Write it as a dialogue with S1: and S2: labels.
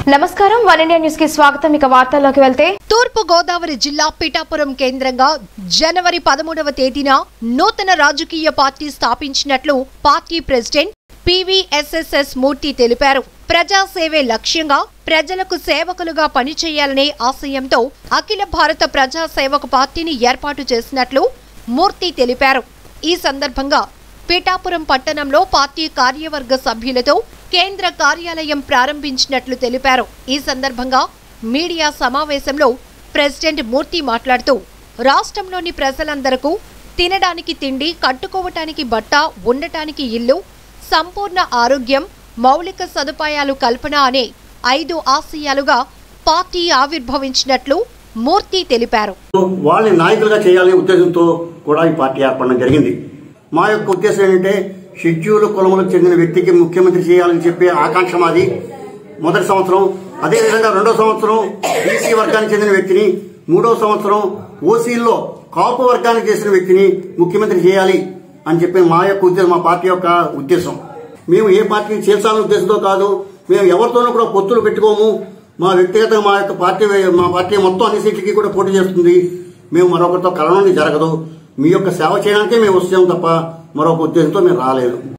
S1: నమస్కారం one India news కి స్వాగతం ఇక వార్తల్లోకి వెళ్తే
S2: తూర్పు గోదావరి జిల్లా పిఠాపురం కేంద్రంగా జనవరి పదమూడవ తేదీన నూతన రాజకీయ పార్టీ స్థాపించినట్లు పార్టీ ప్రెసిడెంట్ పివిఎస్ఎస్ఎస్ మూర్తి తెలిపారు ప్రజాసేవే లక్ష్యంగా ప్రజలకు సేవకులుగా పనిచేయాలనే ఆశయంతో అఖిల భారత ప్రజా సేవక పార్టీని ఏర్పాటు చేసినట్లు మూర్తి తెలిపారు ఈ సందర్భంగా పిఠాపురం పట్టణంలో పార్టీ కార్యవర్గ సభ్యులతో కేంద్ర కార్యాలయం ప్రారంభించినట్లు తెలిపారు ఈ సందర్భంగా మీడియా సమావేశంలో ప్రెసిడెంట్ మూర్తి మాట్లాడుతూ రాష్ట్రంలోని ప్రజలందరకు తినడానికి తిండి కట్టుకోవటానికి బట్ట ఉండటానికి ఇల్లు సంపూర్ణ ఆరోగ్యం మౌలిక సదుపాయాలు కల్పన అనే ఐదు ఆశయాలుగా పార్టీ ఆవిర్భవించినట్లు మూర్తి తెలిపారు
S3: వాళ్ళని నాయకులుగా చేయాలనే ఉద్దేశంతో కూడా ఈ పార్టీ ఏర్పడడం జరిగింది మా యొక్క ఉద్దేశం ఏంటంటే షెడ్యూల్ కులములకు చెందిన వ్యక్తికి ముఖ్యమంత్రి చేయాలని చెప్పే ఆకాంక్ష మాది మొదటి సంవత్సరం అదేవిధంగా రెండో సంవత్సరం బీసీ వర్గానికి చెందిన వ్యక్తిని మూడో సంవత్సరం ఓసీల్లో కాపు వర్గానికి చేసిన వ్యక్తిని ముఖ్యమంత్రి చేయాలి అని చెప్పి మా యొక్క ఉద్దేశం మా పార్టీ యొక్క ఉద్దేశం మేము ఏ పార్టీని చేర్చాలనే ఉద్దేశంతో కాదు మేము ఎవరితోనూ కూడా పొత్తులు పెట్టుకోము మా వ్యక్తిగతంగా మా యొక్క పార్టీ మా పార్టీ మొత్తం అన్ని సీట్లకి కూడా పోటీ చేస్తుంది మేము మరొకరితో కలవడం జరగదు మీ యొక్క సేవ చేయడానికే మేము వచ్చాము తప్ప మరొక ఉద్దేశంతో మేము రాలేదు